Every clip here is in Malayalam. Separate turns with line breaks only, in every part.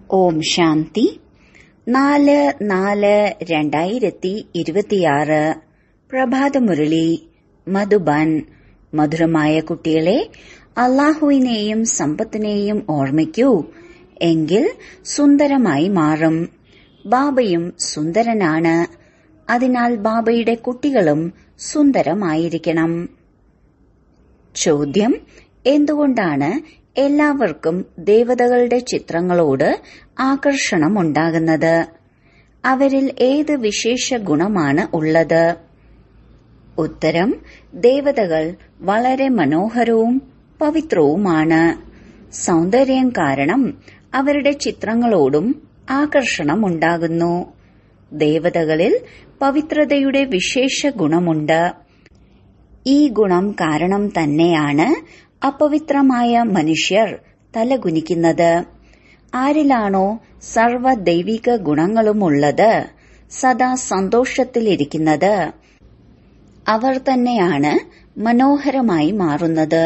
ഓം ശാന്തി നാല് നാല് രണ്ടായിരത്തി ഇരുപത്തിയാറ് പ്രഭാതമുരളി മധുബൻ മധുരമായ കുട്ടികളെ അള്ളാഹുവിനെയും സമ്പത്തിനെയും ഓർമ്മിക്കൂ എങ്കിൽ സുന്ദരമായി മാറും ബാബയും സുന്ദരനാണ് അതിനാൽ ബാബയുടെ കുട്ടികളും സുന്ദരമായിരിക്കണം ചോദ്യം എന്തുകൊണ്ടാണ് എല്ലാവർക്കും ദേവതകളുടെ ചിത്രങ്ങളോട് ആകർഷണമുണ്ടാകുന്നത് അവരിൽ ഏത് വിശേഷ ഗുണമാണ് ഉള്ളത് ഉത്തരം ദേവതകൾ വളരെ മനോഹരവും പവിത്രവുമാണ് സൗന്ദര്യം കാരണം അവരുടെ ചിത്രങ്ങളോടും ആകർഷണമുണ്ടാകുന്നു ദേവതകളിൽ പവിത്രതയുടെ വിശേഷ ഗുണമുണ്ട് ഈ ഗുണം കാരണം തന്നെയാണ് അപവിത്രമായ മനുഷ്യർ തലകുനിക്കുന്നത് ആരിലാണോ സർവ ദൈവിക ഗുണങ്ങളുമുള്ളത് സദാ സന്തോഷത്തിലിരിക്കുന്നത് അവർ തന്നെയാണ് മനോഹരമായി മാറുന്നത്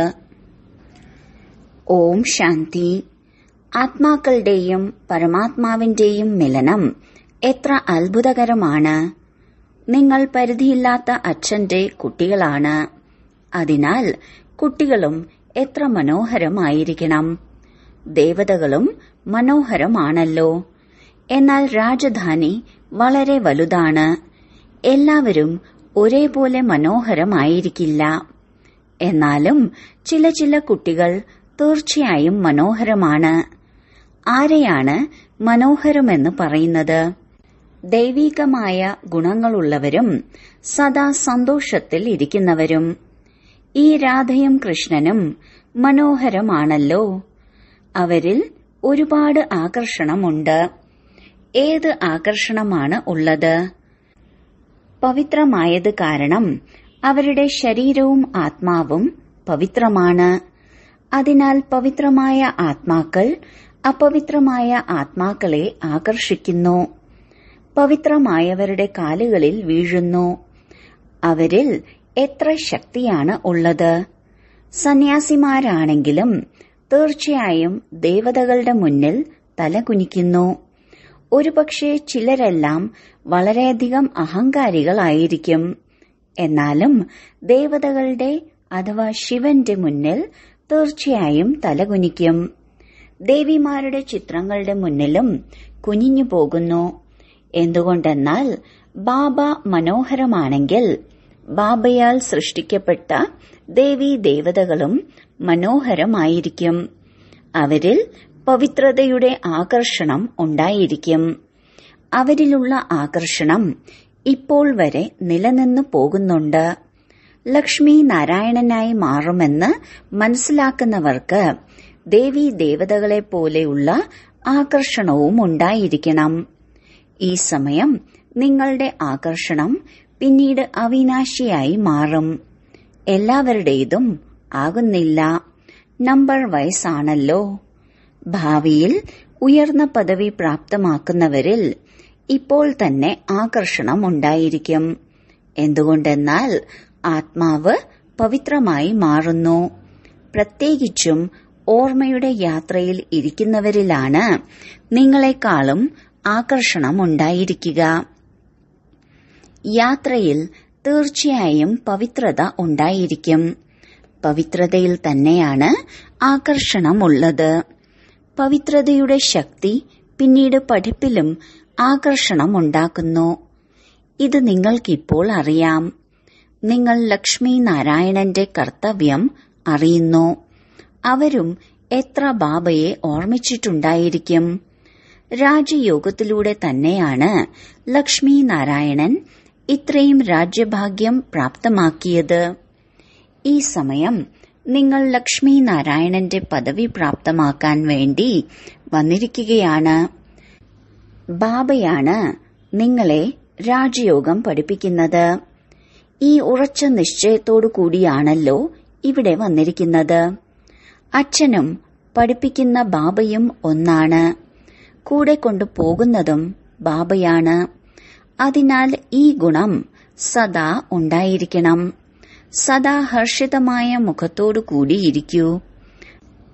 ഓം ശാന്തി ആത്മാക്കളുടെയും പരമാത്മാവിന്റെയും മിലനം എത്ര അത്ഭുതകരമാണ് നിങ്ങൾ പരിധിയില്ലാത്ത അച്ഛന്റെ കുട്ടികളാണ് അതിനാൽ കുട്ടികളും എത്ര മനോഹരമായിരിക്കണം ദേവതകളും മനോഹരമാണല്ലോ എന്നാൽ രാജധാനി വളരെ വലുതാണ് എല്ലാവരും ഒരേപോലെ മനോഹരമായിരിക്കില്ല എന്നാലും ചില ചില കുട്ടികൾ തീർച്ചയായും മനോഹരമാണ് ആരെയാണ് മനോഹരമെന്ന് പറയുന്നത് ദൈവികമായ ഗുണങ്ങളുള്ളവരും സദാ സന്തോഷത്തിൽ ഇരിക്കുന്നവരും ഈ രാധയും കൃഷ്ണനും മനോഹരമാണല്ലോ അവരിൽ ഒരുപാട് ആകർഷണമുണ്ട് ഏത് ആകർഷണമാണ് ഉള്ളത് പവിത്രമായത് കാരണം അവരുടെ ശരീരവും ആത്മാവും പവിത്രമാണ് അതിനാൽ പവിത്രമായ ആത്മാക്കൾ അപവിത്രമായ ആത്മാക്കളെ ആകർഷിക്കുന്നു പവിത്രമായവരുടെ കാലുകളിൽ വീഴുന്നു അവരിൽ എത്ര ശക്തിയാണ് ഉള്ളത് സന്യാസിമാരാണെങ്കിലും തീർച്ചയായും ദേവതകളുടെ മുന്നിൽ തലകുനിക്കുന്നു ഒരുപക്ഷെ ചിലരെല്ലാം വളരെയധികം അഹങ്കാരികളായിരിക്കും എന്നാലും ദേവതകളുടെ അഥവാ ശിവന്റെ മുന്നിൽ തീർച്ചയായും തലകുനിക്കും ദേവിമാരുടെ ചിത്രങ്ങളുടെ മുന്നിലും കുനിഞ്ഞു പോകുന്നു എന്തുകൊണ്ടെന്നാൽ ബാബ മനോഹരമാണെങ്കിൽ ബാബയാൽ സൃഷ്ടിക്കപ്പെട്ട ദേവീ ദേവതകളും മനോഹരമായിരിക്കും അവരിൽ പവിത്രതയുടെ ആകർഷണം ഉണ്ടായിരിക്കും അവരിലുള്ള ആകർഷണം ഇപ്പോൾ വരെ നിലനിന്നു പോകുന്നുണ്ട് ലക്ഷ്മി നാരായണനായി മാറുമെന്ന് മനസ്സിലാക്കുന്നവർക്ക് ദേവീ ദേവതകളെ പോലെയുള്ള ആകർഷണവും ഉണ്ടായിരിക്കണം ഈ സമയം നിങ്ങളുടെ ആകർഷണം പിന്നീട് അവിനാശിയായി മാറും എല്ലാവരുടേതും ആകുന്നില്ല നമ്പർ വയസ്സാണല്ലോ ഭാവിയിൽ ഉയർന്ന പദവി പ്രാപ്തമാക്കുന്നവരിൽ ഇപ്പോൾ തന്നെ ആകർഷണം ഉണ്ടായിരിക്കും എന്തുകൊണ്ടെന്നാൽ ആത്മാവ് പവിത്രമായി മാറുന്നു പ്രത്യേകിച്ചും ഓർമ്മയുടെ യാത്രയിൽ ഇരിക്കുന്നവരിലാണ് നിങ്ങളെക്കാളും ആകർഷണം ഉണ്ടായിരിക്കുക യാത്രയിൽ തീർച്ചയായും പവിത്രത ഉണ്ടായിരിക്കും പവിത്രതയിൽ തന്നെയാണ് ആകർഷണമുള്ളത് പവിത്രതയുടെ ശക്തി പിന്നീട് പഠിപ്പിലും ആകർഷണമുണ്ടാക്കുന്നു ഇത് നിങ്ങൾക്കിപ്പോൾ അറിയാം നിങ്ങൾ ലക്ഷ്മി നാരായണന്റെ കർത്തവ്യം അറിയുന്നു അവരും എത്ര ബാബയെ ഓർമ്മിച്ചിട്ടുണ്ടായിരിക്കും രാജയോഗത്തിലൂടെ തന്നെയാണ് ലക്ഷ്മി നാരായണൻ ഇത്രയും രാജ്യഭാഗ്യം പ്രാപ്തമാക്കിയത് ഈ സമയം നിങ്ങൾ ലക്ഷ്മി നാരായണന്റെ പദവി പ്രാപ്തമാക്കാൻ വേണ്ടി വന്നിരിക്കുകയാണ് ബാബയാണ് നിങ്ങളെ രാജയോഗം പഠിപ്പിക്കുന്നത് ഈ ഉറച്ച നിശ്ചയത്തോടു കൂടിയാണല്ലോ ഇവിടെ വന്നിരിക്കുന്നത് അച്ഛനും പഠിപ്പിക്കുന്ന ബാബയും ഒന്നാണ് കൂടെ കൊണ്ടു പോകുന്നതും ബാബയാണ് അതിനാൽ ഈ ഗുണം സദാ ഉണ്ടായിരിക്കണം സദാ ഹർഷിതമായ മുഖത്തോടു കൂടിയിരിക്കൂ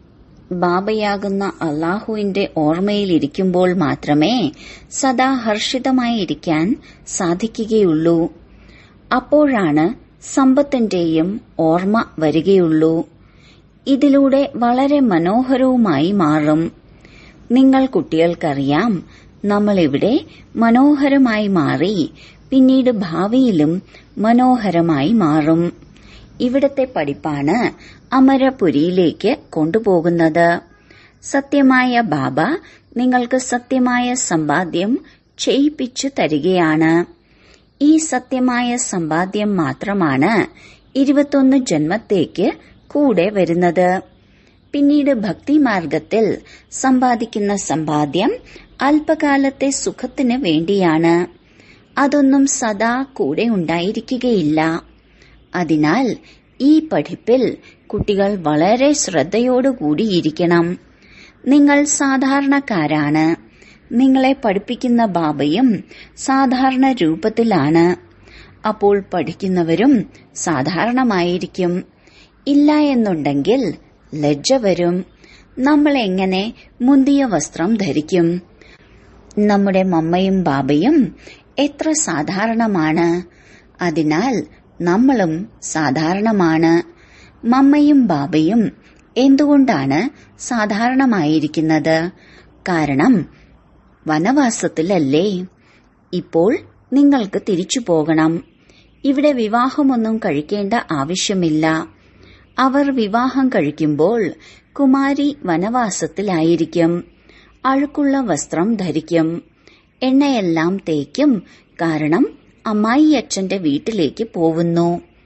ബാബയാകുന്ന അള്ളാഹുവിന്റെ ഓർമ്മയിലിരിക്കുമ്പോൾ മാത്രമേ സദാ ഹർഷിതമായിരിക്കാൻ സാധിക്കുകയുള്ളൂ അപ്പോഴാണ് സമ്പത്തിന്റെയും ഓർമ്മ വരികയുള്ളൂ ഇതിലൂടെ വളരെ മനോഹരവുമായി മാറും നിങ്ങൾ കുട്ടികൾക്കറിയാം നമ്മളിവിടെ മനോഹരമായി മാറി പിന്നീട് ഭാവിയിലും മനോഹരമായി മാറും ഇവിടത്തെ പഠിപ്പാണ് അമരപുരിയിലേക്ക് കൊണ്ടുപോകുന്നത് സത്യമായ ബാബ നിങ്ങൾക്ക് സത്യമായ സമ്പാദ്യം ചെയ്യിപ്പിച്ചു തരികയാണ് ഈ സത്യമായ സമ്പാദ്യം മാത്രമാണ് ഇരുപത്തൊന്ന് ജന്മത്തേക്ക് കൂടെ വരുന്നത് പിന്നീട് ഭക്തിമാർഗത്തിൽ സമ്പാദിക്കുന്ന സമ്പാദ്യം അല്പകാലത്തെ സുഖത്തിന് വേണ്ടിയാണ് അതൊന്നും സദാ കൂടെ ഉണ്ടായിരിക്കുകയില്ല അതിനാൽ ഈ പഠിപ്പിൽ കുട്ടികൾ വളരെ ശ്രദ്ധയോടുകൂടിയിരിക്കണം നിങ്ങൾ സാധാരണക്കാരാണ് നിങ്ങളെ പഠിപ്പിക്കുന്ന ബാബയും സാധാരണ രൂപത്തിലാണ് അപ്പോൾ പഠിക്കുന്നവരും സാധാരണമായിരിക്കും ഇല്ല എന്നുണ്ടെങ്കിൽ ലജ്ജ വരും നമ്മൾ എങ്ങനെ മുന്തിയ വസ്ത്രം ധരിക്കും നമ്മുടെ മമ്മയും ബാബയും എത്ര സാധാരണമാണ് അതിനാൽ നമ്മളും സാധാരണമാണ് മമ്മയും ബാബയും എന്തുകൊണ്ടാണ് സാധാരണമായിരിക്കുന്നത് കാരണം വനവാസത്തിലല്ലേ ഇപ്പോൾ നിങ്ങൾക്ക് തിരിച്ചു പോകണം ഇവിടെ വിവാഹമൊന്നും കഴിക്കേണ്ട ആവശ്യമില്ല അവർ വിവാഹം കഴിക്കുമ്പോൾ കുമാരി വനവാസത്തിലായിരിക്കും അഴുക്കുള്ള വസ്ത്രം ധരിക്കും എണ്ണയെല്ലാം തേക്കും കാരണം അമ്മായി അച്ഛന്റെ വീട്ടിലേക്ക് പോവുന്നു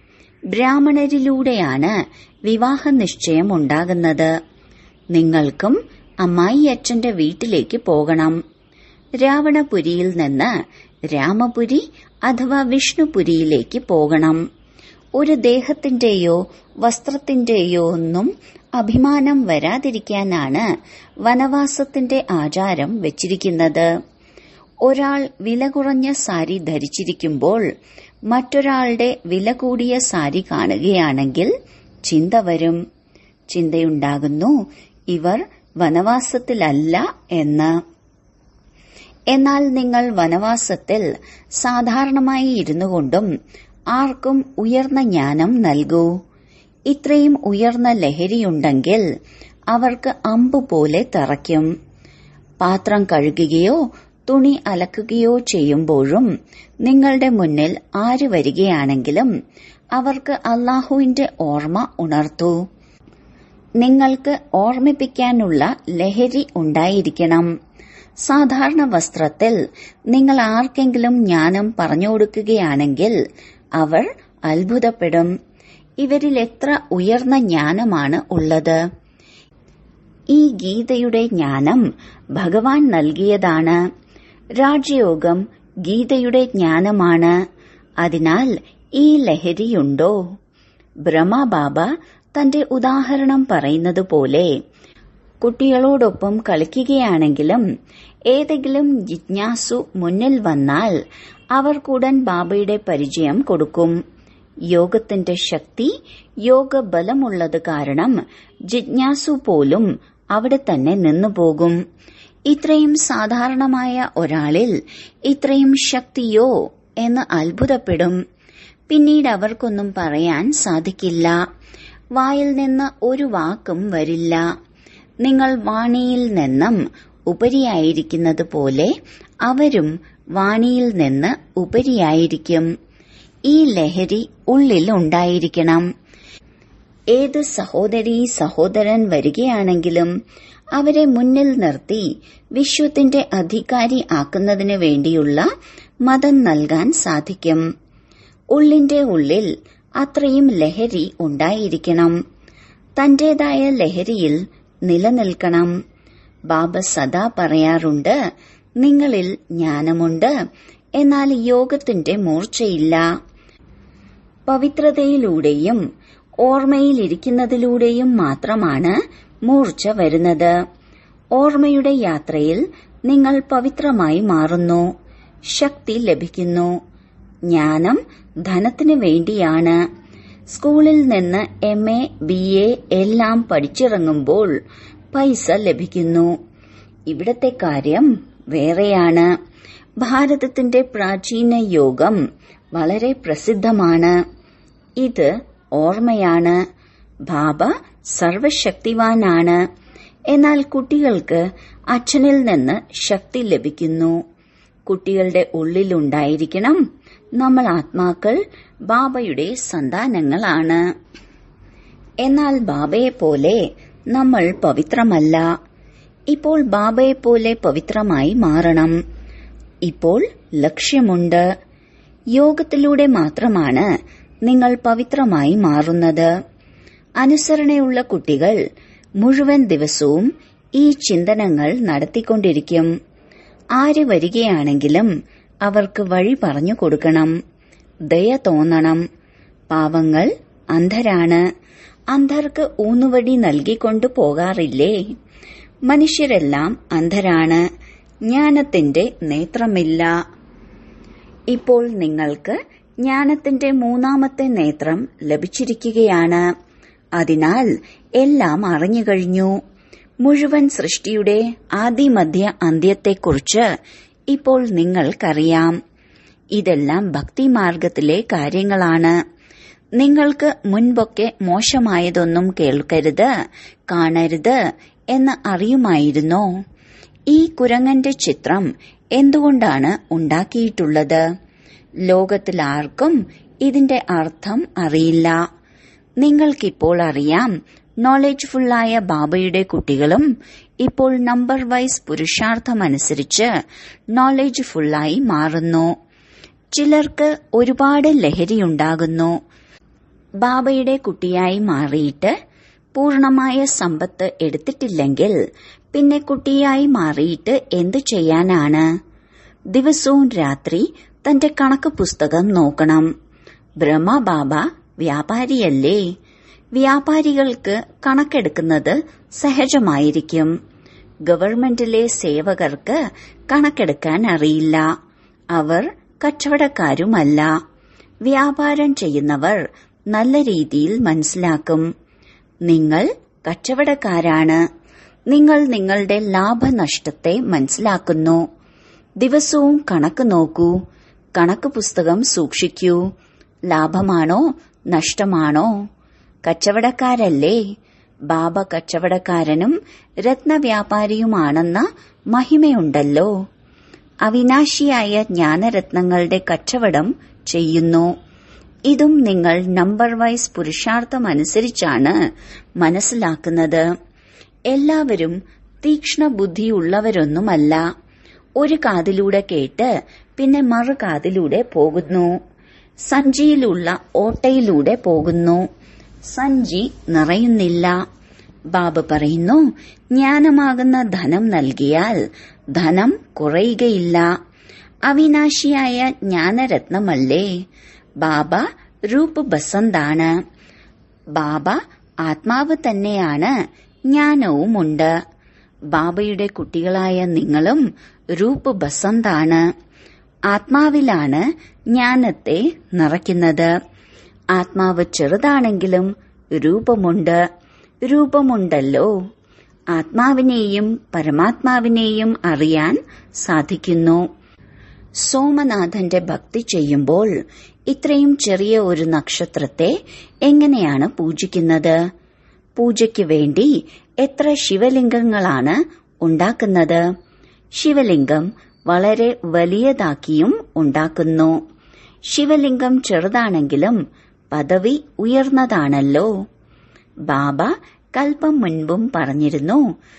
ബ്രാഹ്മണരിലൂടെയാണ് വിവാഹ നിശ്ചയം ഉണ്ടാകുന്നത് നിങ്ങൾക്കും അമ്മായി അച്ഛന്റെ വീട്ടിലേക്ക് പോകണം രാവണപുരിയിൽ നിന്ന് രാമപുരി അഥവാ വിഷ്ണുപുരിയിലേക്ക് പോകണം ഒരു ദേഹത്തിന്റെയോ വസ്ത്രത്തിന്റെയോ ഒന്നും അഭിമാനം വരാതിരിക്കാനാണ് വനവാസത്തിന്റെ ആചാരം വെച്ചിരിക്കുന്നത് ഒരാൾ വില കുറഞ്ഞ സാരി ധരിച്ചിരിക്കുമ്പോൾ മറ്റൊരാളുടെ വില കൂടിയ സാരി കാണുകയാണെങ്കിൽ ചിന്ത വരും ചിന്തയുണ്ടാകുന്നു ഇവർ വനവാസത്തിലല്ല എന്ന് എന്നാൽ നിങ്ങൾ വനവാസത്തിൽ സാധാരണമായി ഇരുന്നു കൊണ്ടും ആർക്കും ഉയർന്ന ജ്ഞാനം നൽകൂ ഇത്രയും ഉയർന്ന ലഹരിയുണ്ടെങ്കിൽ അവർക്ക് അമ്പ് പോലെ തറയ്ക്കും പാത്രം കഴുകുകയോ തുണി അലക്കുകയോ ചെയ്യുമ്പോഴും നിങ്ങളുടെ മുന്നിൽ ആര് വരികയാണെങ്കിലും അവർക്ക് അള്ളാഹുവിന്റെ ഓർമ്മ ഉണർത്തൂ നിങ്ങൾക്ക് ഓർമ്മിപ്പിക്കാനുള്ള ലഹരി ഉണ്ടായിരിക്കണം സാധാരണ വസ്ത്രത്തിൽ നിങ്ങൾ ആർക്കെങ്കിലും ജ്ഞാനം പറഞ്ഞു കൊടുക്കുകയാണെങ്കിൽ അവർ അത്ഭുതപ്പെടും ഇവരിൽ എത്ര ഉയർന്ന ജ്ഞാനമാണ് ഉള്ളത് ഈ ഗീതയുടെ ജ്ഞാനം ഭഗവാൻ നൽകിയതാണ് രാജയോഗം ഗീതയുടെ ജ്ഞാനമാണ് അതിനാൽ ഈ ലഹരിയുണ്ടോ ബ്രഹ്മബാബ തന്റെ ഉദാഹരണം പറയുന്നത് പോലെ കുട്ടികളോടൊപ്പം കളിക്കുകയാണെങ്കിലും ഏതെങ്കിലും ജിജ്ഞാസു മുന്നിൽ വന്നാൽ അവർക്കുടൻ ബാബയുടെ പരിചയം കൊടുക്കും യോഗത്തിന്റെ ശക്തി യോഗബലമുള്ളത് കാരണം ജിജ്ഞാസു പോലും അവിടെ തന്നെ നിന്നുപോകും ഇത്രയും സാധാരണമായ ഒരാളിൽ ഇത്രയും ശക്തിയോ എന്ന് അത്ഭുതപ്പെടും പിന്നീട് അവർക്കൊന്നും പറയാൻ സാധിക്കില്ല വായിൽ നിന്ന് ഒരു വാക്കും വരില്ല നിങ്ങൾ വാണിയിൽ നിന്നും ഉപരിയായിരിക്കുന്നത് പോലെ അവരും വാണിയിൽ നിന്ന് ഉപരിയായിരിക്കും ഈ ലഹരി ഉള്ളിൽ ഉണ്ടായിരിക്കണം ഏത് സഹോദരി സഹോദരൻ വരികയാണെങ്കിലും അവരെ മുന്നിൽ നിർത്തി വിശ്വത്തിന്റെ അധികാരി ആക്കുന്നതിന് വേണ്ടിയുള്ള മതം നൽകാൻ സാധിക്കും ഉള്ളിന്റെ ഉള്ളിൽ അത്രയും ലഹരി ഉണ്ടായിരിക്കണം തന്റേതായ ലഹരിയിൽ നിലനിൽക്കണം ബാബ സദാ പറയാറുണ്ട് നിങ്ങളിൽ ജ്ഞാനമുണ്ട് എന്നാൽ യോഗത്തിന്റെ മൂർച്ചയില്ല പവിത്രതയിലൂടെയും ഓർമ്മയിലിരിക്കുന്നതിലൂടെയും മാത്രമാണ് മൂർച്ച വരുന്നത് ഓർമ്മയുടെ യാത്രയിൽ നിങ്ങൾ പവിത്രമായി മാറുന്നു ശക്തി ലഭിക്കുന്നു ജ്ഞാനം ധനത്തിന് വേണ്ടിയാണ് സ്കൂളിൽ നിന്ന് എം എ ബി എ എല്ലാം പഠിച്ചിറങ്ങുമ്പോൾ പൈസ ലഭിക്കുന്നു ഇവിടത്തെ കാര്യം വേറെയാണ് ഭാരതത്തിന്റെ പ്രാചീന യോഗം വളരെ പ്രസിദ്ധമാണ് ഇത് ഓർമ്മയാണ് ബാബ സർവശക്തിവാനാണ് എന്നാൽ കുട്ടികൾക്ക് അച്ഛനിൽ നിന്ന് ശക്തി ലഭിക്കുന്നു കുട്ടികളുടെ ഉള്ളിലുണ്ടായിരിക്കണം നമ്മൾ ആത്മാക്കൾ ബാബയുടെ സന്താനങ്ങളാണ് എന്നാൽ ബാബയെ പോലെ നമ്മൾ പവിത്രമല്ല ഇപ്പോൾ ബാബയെ പോലെ പവിത്രമായി മാറണം ഇപ്പോൾ ലക്ഷ്യമുണ്ട് യോഗത്തിലൂടെ മാത്രമാണ് നിങ്ങൾ പവിത്രമായി മാറുന്നത് അനുസരണയുള്ള കുട്ടികൾ മുഴുവൻ ദിവസവും ഈ ചിന്തനങ്ങൾ നടത്തിക്കൊണ്ടിരിക്കും ആര് വരികയാണെങ്കിലും അവർക്ക് വഴി പറഞ്ഞു കൊടുക്കണം ദയ തോന്നണം പാവങ്ങൾ അന്ധരാണ് അന്ധർക്ക് ഊന്നുവടി നൽകിക്കൊണ്ടു പോകാറില്ലേ മനുഷ്യരെല്ലാം അന്ധരാണ് ജ്ഞാനത്തിന്റെ നേത്രമില്ല ഇപ്പോൾ നിങ്ങൾക്ക് ജ്ഞാനത്തിന്റെ മൂന്നാമത്തെ നേത്രം ലഭിച്ചിരിക്കുകയാണ് അതിനാൽ എല്ലാം അറിഞ്ഞുകഴിഞ്ഞു മുഴുവൻ സൃഷ്ടിയുടെ ആദിമധ്യ അന്ത്യത്തെക്കുറിച്ച് ഇപ്പോൾ നിങ്ങൾക്കറിയാം ഇതെല്ലാം ഭക്തിമാർഗത്തിലെ കാര്യങ്ങളാണ് നിങ്ങൾക്ക് മുൻപൊക്കെ മോശമായതൊന്നും കേൾക്കരുത് കാണരുത് എന്ന് അറിയുമായിരുന്നോ ഈ കുരങ്ങന്റെ ചിത്രം എന്തുകൊണ്ടാണ് ഉണ്ടാക്കിയിട്ടുള്ളത് ലോകത്തിലാർക്കും ഇതിന്റെ അർത്ഥം അറിയില്ല നിങ്ങൾക്കിപ്പോൾ അറിയാം നോളജ്ഫുള്ളായ ബാബയുടെ കുട്ടികളും ഇപ്പോൾ നമ്പർ വൈസ് പുരുഷാർത്ഥമനുസരിച്ച് നോളജ്ഫുള്ളായി മാറുന്നു ചിലർക്ക് ഒരുപാട് ലഹരിയുണ്ടാകുന്നു ബാബയുടെ കുട്ടിയായി മാറിയിട്ട് പൂർണമായ സമ്പത്ത് എടുത്തിട്ടില്ലെങ്കിൽ പിന്നെ കുട്ടിയായി മാറിയിട്ട് എന്തു ചെയ്യാനാണ് ദിവസവും രാത്രി തന്റെ കണക്ക് പുസ്തകം നോക്കണം ബ്രഹ്മബാബ വ്യാപാരിയല്ലേ വ്യാപാരികൾക്ക് കണക്കെടുക്കുന്നത് സഹജമായിരിക്കും ഗവൺമെന്റിലെ സേവകർക്ക് കണക്കെടുക്കാൻ അറിയില്ല അവർ കച്ചവടക്കാരുമല്ല വ്യാപാരം ചെയ്യുന്നവർ നല്ല രീതിയിൽ മനസ്സിലാക്കും നിങ്ങൾ കച്ചവടക്കാരാണ് നിങ്ങൾ നിങ്ങളുടെ ലാഭനഷ്ടത്തെ മനസ്സിലാക്കുന്നു ദിവസവും കണക്ക് നോക്കൂ കണക്ക് പുസ്തകം സൂക്ഷിക്കൂ ലാഭമാണോ നഷ്ടമാണോ കച്ചവടക്കാരല്ലേ ബാബ കച്ചവടക്കാരനും രത്നവ്യാപാരിയുമാണെന്ന മഹിമയുണ്ടല്ലോ അവിനാശിയായ ജ്ഞാനരത്നങ്ങളുടെ കച്ചവടം ചെയ്യുന്നു ഇതും നിങ്ങൾ നമ്പർ വൈസ് പുരുഷാർത്ഥമനുസരിച്ചാണ് മനസ്സിലാക്കുന്നത് എല്ലാവരും തീക്ഷ്ണ ബുദ്ധിയുള്ളവരൊന്നുമല്ല ഒരു കാതിലൂടെ കേട്ട് പിന്നെ മറു കാതിലൂടെ പോകുന്നു സഞ്ചിയിലുള്ള ഓട്ടയിലൂടെ പോകുന്നു സഞ്ചി നിറയുന്നില്ല ബാബ പറയുന്നു ജ്ഞാനമാകുന്ന ധനം നൽകിയാൽ ധനം കുറയുകയില്ല അവിനാശിയായ ജ്ഞാനരത്നമല്ലേ ബാബ രൂപ് ബസന്താണ് ബാബ ആത്മാവ് തന്നെയാണ് ജ്ഞാനവുമുണ്ട് ബാബയുടെ കുട്ടികളായ നിങ്ങളും രൂപ് ബസന്താണ് ആത്മാവിലാണ് ജ്ഞാനത്തെ നിറയ്ക്കുന്നത് ആത്മാവ് ചെറുതാണെങ്കിലും രൂപമുണ്ട് രൂപമുണ്ടല്ലോ ആത്മാവിനെയും പരമാത്മാവിനെയും അറിയാൻ സാധിക്കുന്നു സോമനാഥന്റെ ഭക്തി ചെയ്യുമ്പോൾ ഇത്രയും ചെറിയ ഒരു നക്ഷത്രത്തെ എങ്ങനെയാണ് പൂജിക്കുന്നത് പൂജയ്ക്ക് വേണ്ടി എത്ര ശിവലിംഗങ്ങളാണ് ഉണ്ടാക്കുന്നത് ശിവലിംഗം വളരെ വലിയതാക്കിയും ഉണ്ടാക്കുന്നു ശിവലിംഗം ചെറുതാണെങ്കിലും പദവി ഉയർന്നതാണല്ലോ ബാബ കൽപ്പം മുൻപും പറഞ്ഞിരുന്നു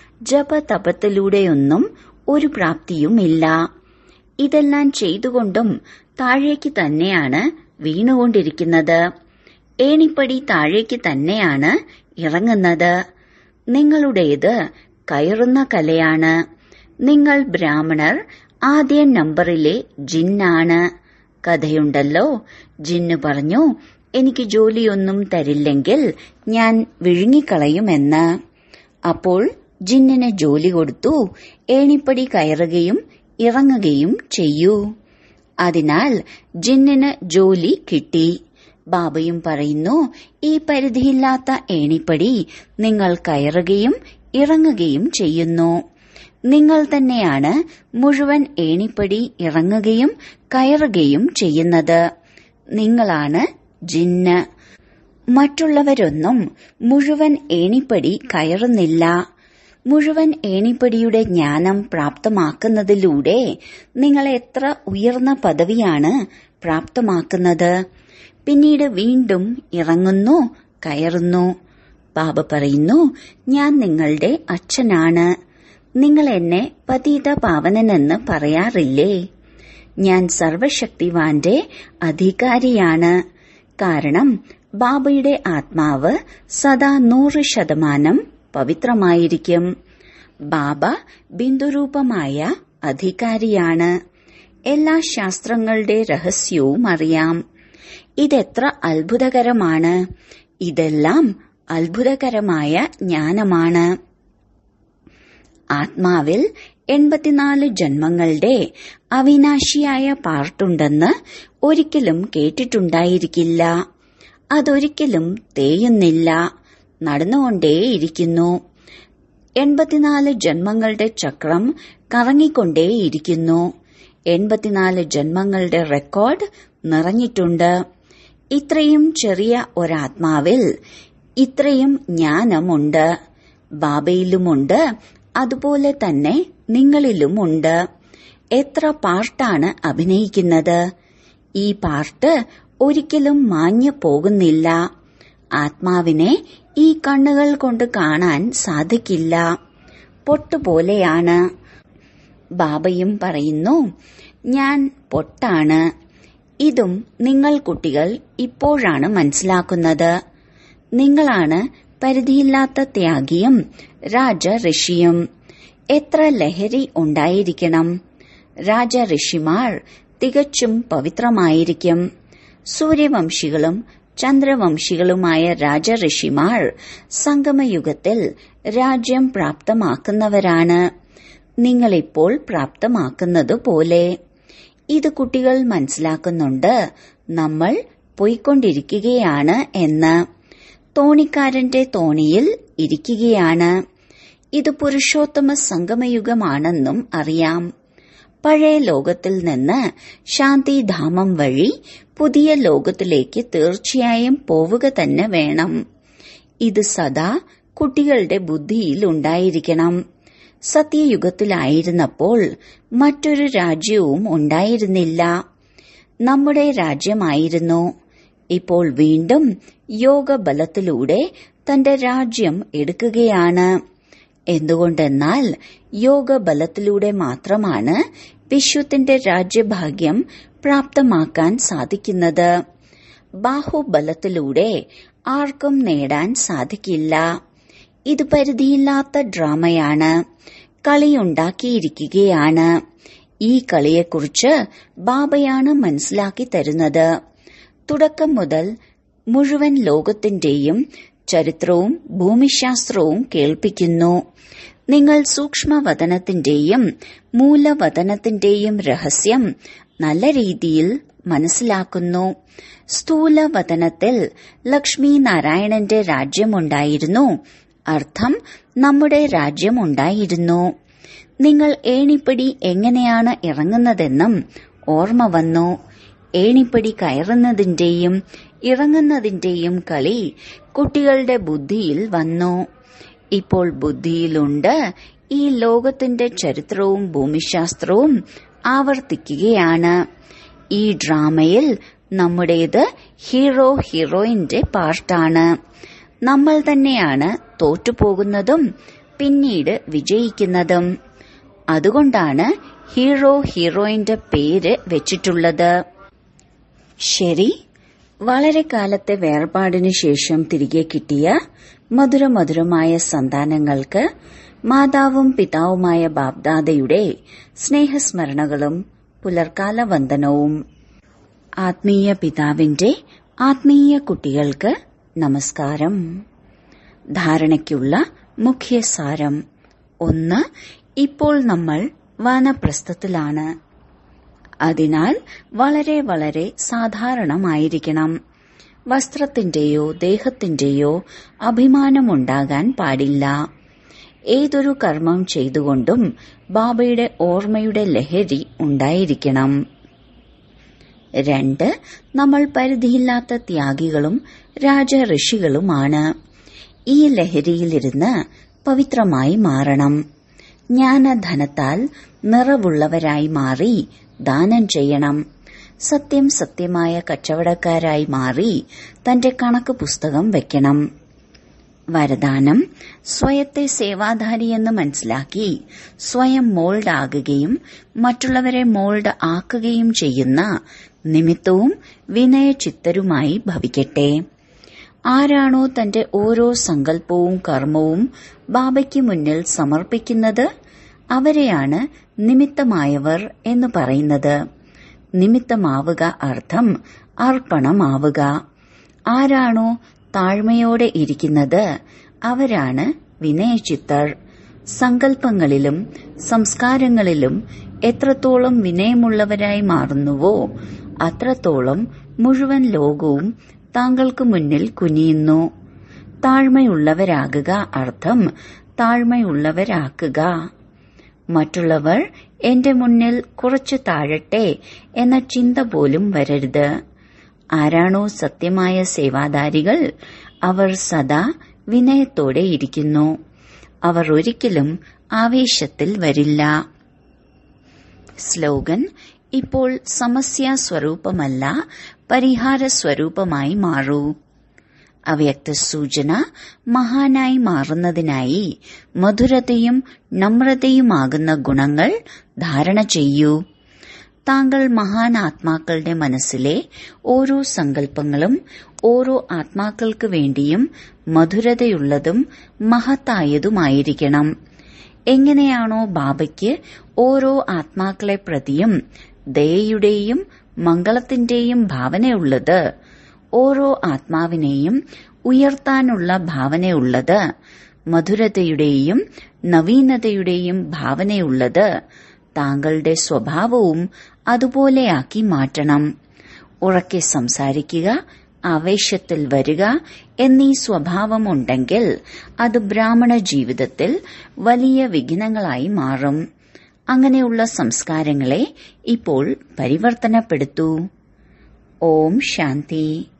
ജപതപത്തിലൂടെയൊന്നും ഒരു പ്രാപ്തിയുമില്ല ഇതെല്ലാം ചെയ്തുകൊണ്ടും താഴേക്ക് തന്നെയാണ് വീണുകൊണ്ടിരിക്കുന്നത് ഏണിപ്പടി താഴേക്ക് തന്നെയാണ് ഇറങ്ങുന്നത് നിങ്ങളുടേത് കയറുന്ന കലയാണ് നിങ്ങൾ ബ്രാഹ്മണർ ആദ്യ നമ്പറിലെ ജിന്നാണ് കഥയുണ്ടല്ലോ ജിന്ന് പറഞ്ഞു എനിക്ക് ജോലിയൊന്നും തരില്ലെങ്കിൽ ഞാൻ വിഴുങ്ങിക്കളയുമെന്ന് അപ്പോൾ ജിന്നിന് ജോലി കൊടുത്തു ഏണിപ്പടി കയറുകയും ഇറങ്ങുകയും ചെയ്യൂ അതിനാൽ ജിന്നിന് ജോലി കിട്ടി ബാബയും പറയുന്നു ഈ പരിധിയില്ലാത്ത ഏണിപ്പടി നിങ്ങൾ കയറുകയും ഇറങ്ങുകയും ചെയ്യുന്നു നിങ്ങൾ തന്നെയാണ് മുഴുവൻ ഏണിപ്പടി ഇറങ്ങുകയും കയറുകയും ചെയ്യുന്നത് നിങ്ങളാണ് ജിന്ന് മറ്റുള്ളവരൊന്നും മുഴുവൻ ഏണിപ്പടി കയറുന്നില്ല മുഴുവൻ ഏണിപ്പടിയുടെ ജ്ഞാനം പ്രാപ്തമാക്കുന്നതിലൂടെ നിങ്ങൾ എത്ര ഉയർന്ന പദവിയാണ് പ്രാപ്തമാക്കുന്നത് പിന്നീട് വീണ്ടും ഇറങ്ങുന്നു കയറുന്നു ബാബ പറയുന്നു ഞാൻ നിങ്ങളുടെ അച്ഛനാണ് നിങ്ങൾ എന്നെ പതീത പാവനനെന്ന് പറയാറില്ലേ ഞാൻ സർവശക്തിവാന്റെ അധികാരിയാണ് കാരണം ബാബയുടെ ആത്മാവ് സദാ നൂറ് ശതമാനം പവിത്രമായിരിക്കും ബാബ ബിന്ദുരൂപമായ അധികാരിയാണ് എല്ലാ ശാസ്ത്രങ്ങളുടെ രഹസ്യവും അറിയാം ഇതെത്ര അത്ഭുതകരമാണ് ഇതെല്ലാം അത്ഭുതകരമായ ജ്ഞാനമാണ് ആത്മാവിൽ എൺപത്തിനാല് ജന്മങ്ങളുടെ അവിനാശിയായ പാർട്ടുണ്ടെന്ന് ഒരിക്കലും കേട്ടിട്ടുണ്ടായിരിക്കില്ല അതൊരിക്കലും തേയുന്നില്ല നടന്നുകൊണ്ടേയിരിക്കുന്നു എൺപത്തിനാല് ജന്മങ്ങളുടെ ചക്രം കറങ്ങിക്കൊണ്ടേയിരിക്കുന്നു എൺപത്തിനാല് ജന്മങ്ങളുടെ റെക്കോർഡ് നിറഞ്ഞിട്ടുണ്ട് ഇത്രയും ചെറിയ ഒരാത്മാവിൽ ഇത്രയും ജ്ഞാനമുണ്ട് ബാബയിലുമുണ്ട് അതുപോലെ തന്നെ നിങ്ങളിലുമുണ്ട് എത്ര പാർട്ടാണ് അഭിനയിക്കുന്നത് ഈ പാർട്ട് ഒരിക്കലും മാഞ്ഞു പോകുന്നില്ല ആത്മാവിനെ ഈ കണ്ണുകൾ കൊണ്ട് കാണാൻ സാധിക്കില്ല പൊട്ടുപോലെയാണ് ബാബയും പറയുന്നു ഞാൻ പൊട്ടാണ് ഇതും നിങ്ങൾ കുട്ടികൾ ഇപ്പോഴാണ് മനസ്സിലാക്കുന്നത് നിങ്ങളാണ് പരിധിയില്ലാത്ത ത്യാഗിയും രാജ ഋഷിയും എത്ര ലഹരി ഉണ്ടായിരിക്കണം രാജ ഋഷിമാർ തികച്ചും പവിത്രമായിരിക്കും സൂര്യവംശികളും ചന്ദ്രവംശികളുമായ രാജ ഋഷിമാർ സംഗമയുഗത്തിൽ രാജ്യം പ്രാപ്തമാക്കുന്നവരാണ് നിങ്ങളിപ്പോൾ പ്രാപ്തമാക്കുന്നതുപോലെ ഇത് കുട്ടികൾ മനസ്സിലാക്കുന്നുണ്ട് നമ്മൾ പോയിക്കൊണ്ടിരിക്കുകയാണ് എന്ന് തോണിക്കാരന്റെ തോണിയിൽ ഇരിക്കുകയാണ് ഇത് പുരുഷോത്തമ സംഗമയുഗമാണെന്നും അറിയാം പഴയ ലോകത്തിൽ നിന്ന് ശാന്തിധാമം വഴി പുതിയ ലോകത്തിലേക്ക് തീർച്ചയായും പോവുക തന്നെ വേണം ഇത് സദാ കുട്ടികളുടെ ബുദ്ധിയിൽ ഉണ്ടായിരിക്കണം സത്യയുഗത്തിലായിരുന്നപ്പോൾ മറ്റൊരു രാജ്യവും ഉണ്ടായിരുന്നില്ല നമ്മുടെ രാജ്യമായിരുന്നു ഇപ്പോൾ വീണ്ടും യോഗബലത്തിലൂടെ തന്റെ രാജ്യം എടുക്കുകയാണ് എന്തുകൊണ്ടെന്നാൽ യോഗബലത്തിലൂടെ മാത്രമാണ് വിശ്വത്തിന്റെ രാജ്യഭാഗ്യം പ്രാപ്തമാക്കാൻ സാധിക്കുന്നത് ബാഹുബലത്തിലൂടെ ആർക്കും നേടാൻ സാധിക്കില്ല ഇത് പരിധിയില്ലാത്ത ഡ്രാമയാണ് കളിയുണ്ടാക്കിയിരിക്കുകയാണ് ഈ കളിയെക്കുറിച്ച് ബാബയാണ് മനസ്സിലാക്കി തരുന്നത് തുടക്കം മുതൽ മുഴുവൻ ലോകത്തിന്റെയും ചരിത്രവും ഭൂമിശാസ്ത്രവും കേൾപ്പിക്കുന്നു നിങ്ങൾ സൂക്ഷ്മവതനത്തിന്റെയും മൂലവതനത്തിന്റെയും രഹസ്യം നല്ല രീതിയിൽ മനസ്സിലാക്കുന്നു സ്ഥൂലവതനത്തിൽ ലക്ഷ്മി നാരായണന്റെ രാജ്യമുണ്ടായിരുന്നു അർത്ഥം നമ്മുടെ രാജ്യമുണ്ടായിരുന്നു നിങ്ങൾ ഏണിപ്പടി എങ്ങനെയാണ് ഇറങ്ങുന്നതെന്നും ഓർമ്മ വന്നു ഏണിപ്പടി കയറുന്നതിന്റെയും ഇറങ്ങുന്നതിന്റെയും കളി കുട്ടികളുടെ ബുദ്ധിയിൽ വന്നു ഇപ്പോൾ ബുദ്ധിയിലുണ്ട് ഈ ലോകത്തിന്റെ ചരിത്രവും ഭൂമിശാസ്ത്രവും ആവർത്തിക്കുകയാണ് ഈ ഡ്രാമയിൽ നമ്മുടേത് ഹീറോ ഹീറോയിന്റെ പാർട്ടാണ് നമ്മൾ തന്നെയാണ് തോറ്റുപോകുന്നതും പിന്നീട് വിജയിക്കുന്നതും അതുകൊണ്ടാണ് ഹീറോ ഹീറോയിന്റെ പേര് വെച്ചിട്ടുള്ളത് ശരി വളരെ കാലത്തെ വേർപാടിനു ശേഷം തിരികെ കിട്ടിയ മധുരമധുരമായ സന്താനങ്ങൾക്ക് മാതാവും പിതാവുമായ ബാബ്ദാദയുടെ സ്നേഹസ്മരണകളും പുലർക്കാല വന്ദനവും ആത്മീയ പിതാവിന്റെ ആത്മീയ കുട്ടികൾക്ക് നമസ്കാരം ധാരണയ്ക്കുള്ള മുഖ്യസാരം ഒന്ന് ഇപ്പോൾ നമ്മൾ വാനപ്രസ്ഥത്തിലാണ് അതിനാൽ വളരെ വളരെ സാധാരണമായിരിക്കണം വസ്ത്രത്തിന്റെയോ ദേഹത്തിന്റെയോ അഭിമാനമുണ്ടാകാൻ പാടില്ല ഏതൊരു കർമ്മം ചെയ്തുകൊണ്ടും ബാബയുടെ ഓർമ്മയുടെ ലഹരി ഉണ്ടായിരിക്കണം രണ്ട് നമ്മൾ പരിധിയില്ലാത്ത ത്യാഗികളും രാജ ഋഷികളുമാണ് ഈ ലഹരിയിലിരുന്ന് പവിത്രമായി മാറണം ജ്ഞാനധനത്താൽ നിറവുള്ളവരായി മാറി ദാനം ചെയ്യണം സത്യം സത്യമായ കച്ചവടക്കാരായി മാറി തന്റെ കണക്ക് പുസ്തകം വെക്കണം വരദാനം സ്വയത്തെ സേവാധാരിയെന്ന് മനസ്സിലാക്കി സ്വയം മോൾഡ് ആകുകയും മറ്റുള്ളവരെ മോൾഡ് ആക്കുകയും ചെയ്യുന്ന നിമിത്തവും വിനയചിത്തരുമായി ഭവിക്കട്ടെ ആരാണോ തന്റെ ഓരോ സങ്കല്പവും കർമ്മവും ബാബയ്ക്ക് മുന്നിൽ സമർപ്പിക്കുന്നത് അവരെയാണ് നിമിത്തമായവർ എന്ന് പറയുന്നത് നിമിത്തമാവുക അർത്ഥം അർപ്പണമാവുക ആരാണോ താഴ്മയോടെ ഇരിക്കുന്നത് അവരാണ് വിനയചിത്തർ സങ്കല്പങ്ങളിലും സംസ്കാരങ്ങളിലും എത്രത്തോളം വിനയമുള്ളവരായി മാറുന്നുവോ അത്രത്തോളം മുഴുവൻ ലോകവും താങ്കൾക്ക് മുന്നിൽ കുനിയുന്നു താഴ്മയുള്ളവരാകുക അർത്ഥം താഴ്മയുള്ളവരാക്കുക മറ്റുള്ളവർ എന്റെ മുന്നിൽ കുറച്ചു താഴട്ടെ എന്ന ചിന്ത പോലും വരരുത് ആരാണോ സത്യമായ സേവാധാരികൾ അവർ സദാ വിനയത്തോടെ ഇരിക്കുന്നു അവർ ഒരിക്കലും ആവേശത്തിൽ വരില്ല സ്ലോഗൻ ഇപ്പോൾ സമസ്യ സ്വരൂപമല്ല പരിഹാര സ്വരൂപമായി മാറൂ അവ്യക്ത സൂചന മഹാനായി മാറുന്നതിനായി മധുരതയും നമ്രതയുമാകുന്ന ഗുണങ്ങൾ ധാരണ ചെയ്യൂ താങ്കൾ മഹാൻ ആത്മാക്കളുടെ മനസ്സിലെ ഓരോ സങ്കല്പങ്ങളും ഓരോ ആത്മാക്കൾക്ക് വേണ്ടിയും മധുരതയുള്ളതും മഹത്തായതുമായിരിക്കണം എങ്ങനെയാണോ ബാബയ്ക്ക് ഓരോ ആത്മാക്കളെ പ്രതിയും ദയയുടെയും മംഗളത്തിന്റെയും ഭാവനയുള്ളത് ഓരോ ആത്മാവിനെയും ഉയർത്താനുള്ള ഭാവനയുള്ളത് മധുരതയുടെയും നവീനതയുടെയും ഭാവനയുള്ളത് താങ്കളുടെ സ്വഭാവവും അതുപോലെയാക്കി മാറ്റണം ഉറക്കെ സംസാരിക്കുക ആവേശത്തിൽ വരിക എന്നീ സ്വഭാവമുണ്ടെങ്കിൽ അത് ബ്രാഹ്മണ ജീവിതത്തിൽ വലിയ വിഘ്നങ്ങളായി മാറും അങ്ങനെയുള്ള സംസ്കാരങ്ങളെ ഇപ്പോൾ പരിവർത്തനപ്പെടുത്തൂ ഓം ശാന്തി